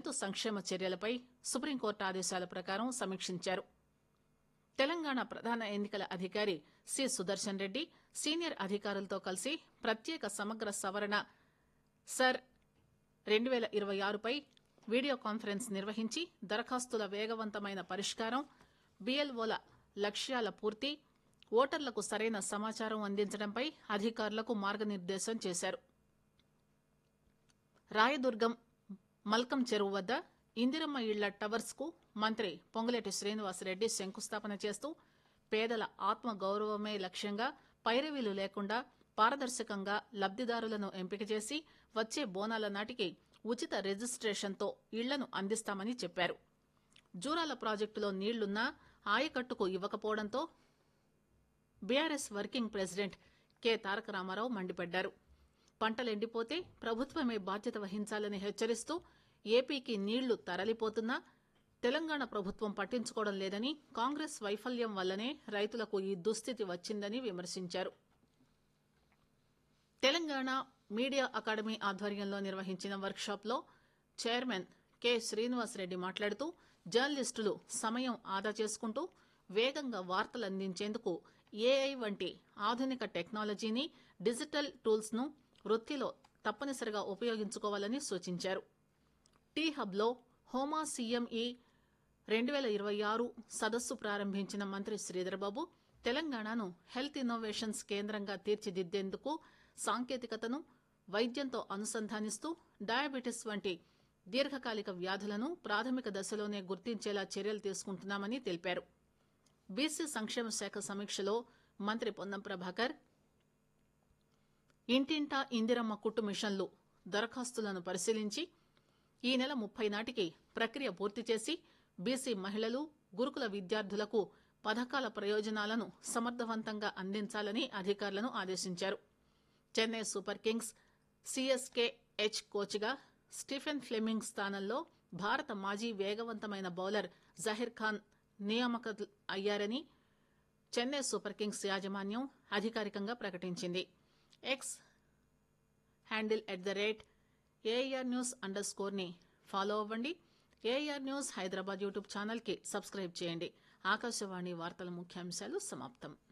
రైతు సంక్షేమ చర్యలపై సుప్రీంకోర్టు ఆదేశాల ప్రకారం సమీక్షించారు తెలంగాణ ప్రధాన ఎన్నికల అధికారి సి సుదర్శన్ రెడ్డి సీనియర్ అధికారులతో కలిసి ప్రత్యేక సమగ్ర సవరణ సర్ రెండు పేల ఇరవై ఆరుపై వీడియో కాన్ఫరెన్స్ నిర్వహించి దరఖాస్తుల వేగవంతమైన పరిష్కారం బిఎల్ఓల లక్ష్యాల పూర్తి ఓటర్లకు సరైన సమాచారం అందించడంపై అధికారులకు మార్గనిర్దేశం చేశారు రాయదుర్గం మల్కం చెరువు వద్ద ఇందిరమ్మ ఇళ్ల టవర్స్ కు మంత్రి పొంగులేటి శ్రీనివాసరెడ్డి శంకుస్థాపన చేస్తూ పేదల ఆత్మ గౌరవమే లక్ష్యంగా పైరవీలు లేకుండా పారదర్శకంగా లబ్దిదారులను ఎంపిక చేసి వచ్చే బోనాల నాటికి ఉచిత రిజిస్ట్రేషన్తో ఇళ్లను అందిస్తామని చెప్పారు జూరాల ప్రాజెక్టులో నీళ్లున్నా ఆయకట్టుకు ఇవ్వకపోవడంతో BRS working president K Taraka Ramarao మండిపడ్డారు పంటలు ఎండిపోతే ప్రభుత్వమే బాధ్యత వహించాలని హెచ్చరిస్తూ ఏపీకి నీళ్లు తరలిపోతున్నా తెలంగాణ ప్రభుత్వం పట్టించుకోవడం లేదని కాంగ్రెస్ వైఫల్యం వల్లనే రైతులకు ఈ దుస్థితి వచ్చిందని విమర్శించారు తెలంగాణ మీడియా అకాడమీ ఆధ్వర్యంలో నిర్వహించిన వర్క్షాప్లో చైర్మన్ కె శ్రీనివాసరెడ్డి మాట్లాడుతూ జర్నలిస్టులు సమయం ఆదా చేసుకుంటూ వేగంగా వార్తలు అందించేందుకు ఏఐ వంటి ఆధునిక టెక్నాలజీని డిజిటల్ టూల్స్ ను వృత్తిలో తప్పనిసరిగా ఉపయోగించుకోవాలని సూచించారు టీ హబ్లో హోమా సీఎంఈ రెండు వేల ఇరవై ఆరు సదస్సు ప్రారంభించిన మంత్రి శ్రీధర్బాబు తెలంగాణను హెల్త్ ఇన్నోవేషన్స్ కేంద్రంగా తీర్చిదిద్దేందుకు సాంకేతికతను వైద్యంతో అనుసంధానిస్తూ డయాబెటిస్ వంటి దీర్ఘకాలిక వ్యాధులను ప్రాథమిక దశలోనే గుర్తించేలా చర్యలు తీసుకుంటున్నామని తెలిపారు బీసీ సంక్షేమ శాఖ సమీక్షలో మంత్రి పొన్నం ప్రభాకర్ ఇంటింటా ఇందిరమ్మ కుట్టు మిషన్లు దరఖాస్తులను పరిశీలించి ఈ నెల ముప్పై నాటికి ప్రక్రియ పూర్తి చేసి బీసీ మహిళలు గురుకుల విద్యార్థులకు పథకాల ప్రయోజనాలను సమర్థవంతంగా అందించాలని అధికారులను ఆదేశించారు Chennai Super Kings CSK head కోచ్గా స్టీఫెన్ ఫ్లెమింగ్ స్థానంలో భారత మాజీ వేగవంతమైన బౌలర్ జహీర్ ఖాన్ నియామక అయ్యారని చెన్నై సూపర్ కింగ్స్ యాజమాన్యం అధికారికంగా ప్రకటించింది X handle at the rate AR news under స్కోర్ని ఫాలో అవ్వండి ఏఆర్ న్యూస్ హైదరాబాద్ యూట్యూబ్ ఛానల్కి సబ్స్క్రైబ్ చేయండి ఆకాశవాణి వార్తల ముఖ్యాంశాలు సమాప్తం